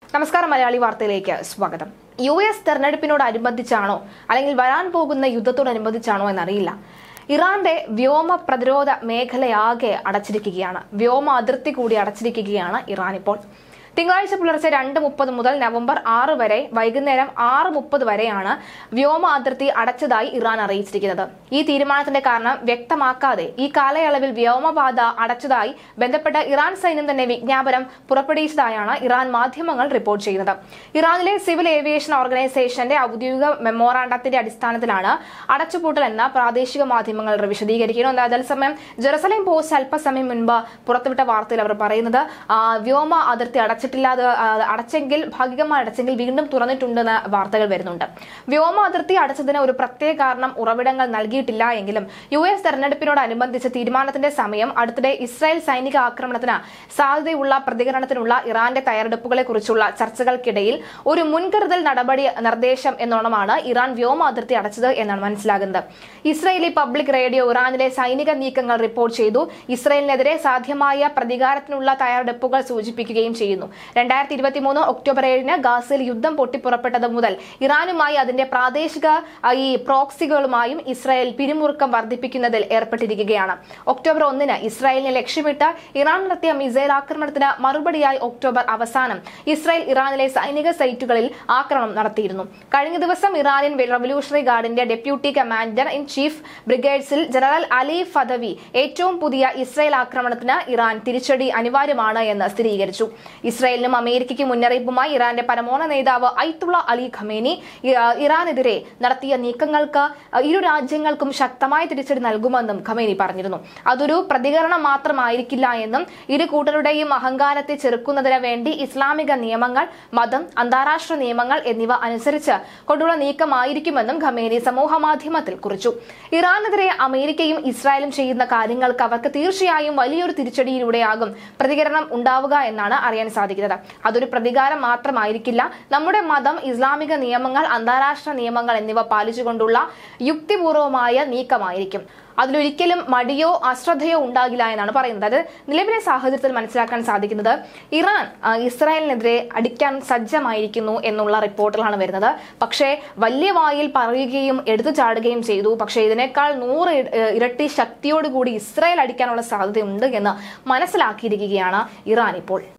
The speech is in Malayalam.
നമസ്കാരം മലയാളി വാർത്തയിലേക്ക് സ്വാഗതം യു എസ് തെരഞ്ഞെടുപ്പിനോടനുബന്ധിച്ചാണോ അല്ലെങ്കിൽ വരാൻ പോകുന്ന യുദ്ധത്തോടനുബന്ധിച്ചാണോ എന്നറിയില്ല ഇറാന്റെ വ്യോമ പ്രതിരോധ മേഖലയാകെ അടച്ചിരിക്കുകയാണ് വ്യോമ അതിർത്തി കൂടി അടച്ചിരിക്കുകയാണ് ഇറാൻ ഇപ്പോൾ തിങ്കളാഴ്ച പുലർച്ചെ രണ്ട് മുപ്പത് മുതൽ നവംബർ ആറ് വരെ വൈകുന്നേരം ആറ് മുപ്പത് വരെയാണ് വ്യോമ അതിർത്തി അടച്ചതായി ഇറാൻ അറിയിച്ചിരിക്കുന്നത് ഈ തീരുമാനത്തിന്റെ കാരണം വ്യക്തമാക്കാതെ ഈ കാലയളവിൽ വ്യോമപാത അടച്ചതായി ബന്ധപ്പെട്ട ഇറാൻ സൈന്യം തന്നെ വിജ്ഞാപനം പുറപ്പെടുവിച്ചതായാണ് ഇറാൻ മാധ്യമങ്ങൾ റിപ്പോർട്ട് ചെയ്യുന്നത് ഇറാനിലെ സിവിൽ ഏവിയേഷൻ ഓർഗനൈസേഷന്റെ ഔദ്യോഗിക മെമ്മോറാണ്ടത്തിന്റെ അടിസ്ഥാനത്തിലാണ് അടച്ചുപൂട്ടൽ എന്ന പ്രാദേശിക മാധ്യമങ്ങൾ വിശദീകരിക്കുന്നു എന്നാൽ അതേസമയം ജെറുസലേം പോസ്റ്റ് അല്പസമയം മുൻപ് പുറത്തുവിട്ട വാർത്തയിൽ അവർ പറയുന്നത് ആ, വ്യോമ അതിർത്തി അടച്ചിട്ടില്ല അത് ആ, അടച്ചെങ്കിൽ ഭാഗികമായി അടച്ചെങ്കിൽ വീണ്ടും തുറന്നിട്ടുണ്ടെന്ന് വാർത്തകൾ വരുന്നുണ്ട് വ്യോമ അതിർത്തി അടച്ചതിന് ഒരു പ്രത്യേക കാരണം ഉറവിടങ്ങൾ നൽകിയിട്ടില്ല എങ്കിലും യു എസ് തെരഞ്ഞെടുപ്പിനോടനുബന്ധിച്ച് തീരുമാനത്തിന്റെ സമയം അടുത്തിടെ ഇസ്രായേൽ സൈനിക ആക്രമണത്തിന് സാധ്യതയുള്ള പ്രതികരണത്തിനുള്ള ഇറാന്റെ തയ്യാറെടുപ്പുകളെ കുറിച്ചുള്ള ചർച്ചകൾക്കിടയിൽ ഒരു മുൻകരുതൽ നടപടി നിർദ്ദേശം എന്നോണമാണ് ഇറാൻ വ്യോമ അതിർത്തി അടച്ചത് എന്നാണ് മനസ്സിലാകുന്നത് ഇസ്രായേലി പബ്ലിക് റേഡിയോ ഇറാനിലെ സൈനിക നീക്കങ്ങൾ റിപ്പോർട്ട് ചെയ്തു ഇസ്രായേലിനെതിരെ സാധ്യമായ പ്രതികാരത്തിനുള്ള തയ്യാറെടുപ്പുകൾ സൂചിപ്പിക്കുകയും ചെയ്യുന്നു രണ്ടായിരത്തി ഇരുപത്തി മൂന്ന് ഒക്ടോബർ ഏഴിന് ഗാസയിൽ യുദ്ധം പൊട്ടിപ്പുറപ്പെട്ടത് മുതൽ ഇറാനുമായി അതിന്റെ പ്രാദേശിക ആ, ഈ പ്രോക്സികളുമായും ഇസ്രായേൽ പിരിമുറുക്കം വർദ്ധിപ്പിക്കുന്നതിൽ ഏർപ്പെട്ടിരിക്കുകയാണ് ഒക്ടോബർ ഒന്നിന് ഇസ്രായേലിനെ ലക്ഷ്യമിട്ട് ഇറാൻ നടത്തിയ മിസൈൽ ആക്രമണത്തിന് മറുപടിയായി ഒക്ടോബർ അവസാനം ഇസ്രായേൽ ഇറാനിലെ സൈനിക സൈറ്റുകളിൽ ആക്രമണം നടത്തിയിരുന്നു കഴിഞ്ഞ ദിവസം ഇറാനിയൻ റവല്യൂഷണറി ഗാർഡിന്റെ ഡെപ്യൂട്ടി കമാൻഡർ ഇൻ ചീഫ് ബ്രിഗേഡ്സിൽ ജനറൽ അലി ഫദവി ഏറ്റവും പുതിയ ഇസ്രായേൽ ആക്രമണത്തിന് ഇറാൻ തിരിച്ചടി അനിവാര്യമാണ് എന്ന് സ്ഥിരീകരിച്ചു ഇസ്രായേലിനും അമേരിക്കയ്ക്കും മുന്നറിയിപ്പുമായി ഇറാന്റെ പരമോന്നത നേതാവ് ഐത്തുള്ള അലി ഖമേനി ഇ- ഇറാനെതിരെ നടത്തിയ നീക്കങ്ങൾക്ക് ഇരു രാജ്യങ്ങൾക്കും ശക്തമായ തിരിച്ചടി നൽകുമെന്നും ഖമേനി പറഞ്ഞിരുന്നു അതൊരു പ്രതികരണം മാത്രമായിരിക്കില്ല എന്നും ഇരു കൂട്ടരുടെയും അഹങ്കാരത്തെ ചെറുക്കുന്നതിന് വേണ്ടി ഇസ്ലാമിക നിയമങ്ങൾ മതം അന്താരാഷ്ട്ര നിയമങ്ങൾ എന്നിവ അനുസരിച്ച് കൊണ്ടുള്ള നീക്കമായിരിക്കുമെന്നും ഖമേനി സമൂഹ മാധ്യമത്തിൽ കുറിച്ചു ഇറാനെതിരെ അമേരിക്കയും ഇസ്രായേലും ചെയ്യുന്ന കാര്യങ്ങൾക്ക് അവർക്ക് തീർച്ചയായും വലിയൊരു തിരിച്ചടിയിലൂടെയാകും പ്രതികരണം ഉണ്ടാവുക എന്നാണ് അറിയാൻ സാധിക്കുന്നത് അതൊരു പ്രതികാരം മാത്രമായിരിക്കില്ല നമ്മുടെ മതം ഇസ്ലാമിക നിയമങ്ങൾ അന്താരാഷ്ട്ര നിയമങ്ങൾ എന്നിവ പാലിച്ചുകൊണ്ടുള്ള യുക്തിപൂർവമായ നീക്കമായിരിക്കും അതിലൊരിക്കലും മടിയോ അശ്രദ്ധയോ ഉണ്ടാകില്ല എന്നാണ് പറയുന്നത് അത് നിലവിലെ സാഹചര്യത്തിൽ മനസ്സിലാക്കാൻ സാധിക്കുന്നത് ഇറാൻ ആ, ഇസ്രായേലിനെതിരെ അടിക്കാൻ സജ്ജമായിരിക്കുന്നു എന്നുള്ള റിപ്പോർട്ടുകളാണ് വരുന്നത് പക്ഷേ വലിയ വായിൽ പറയുകയും എടുത്തു ചാടുകയും ചെയ്തു പക്ഷേ ഇതിനേക്കാൾ നൂറ് ഇ- ഏഹ് ഇരട്ടി ശക്തിയോടുകൂടി ഇസ്രായേൽ അടിക്കാനുള്ള സാധ്യതയുണ്ട് എന്ന് മനസ്സിലാക്കിയിരിക്കുകയാണ് ഇറാൻ ഇപ്പോൾ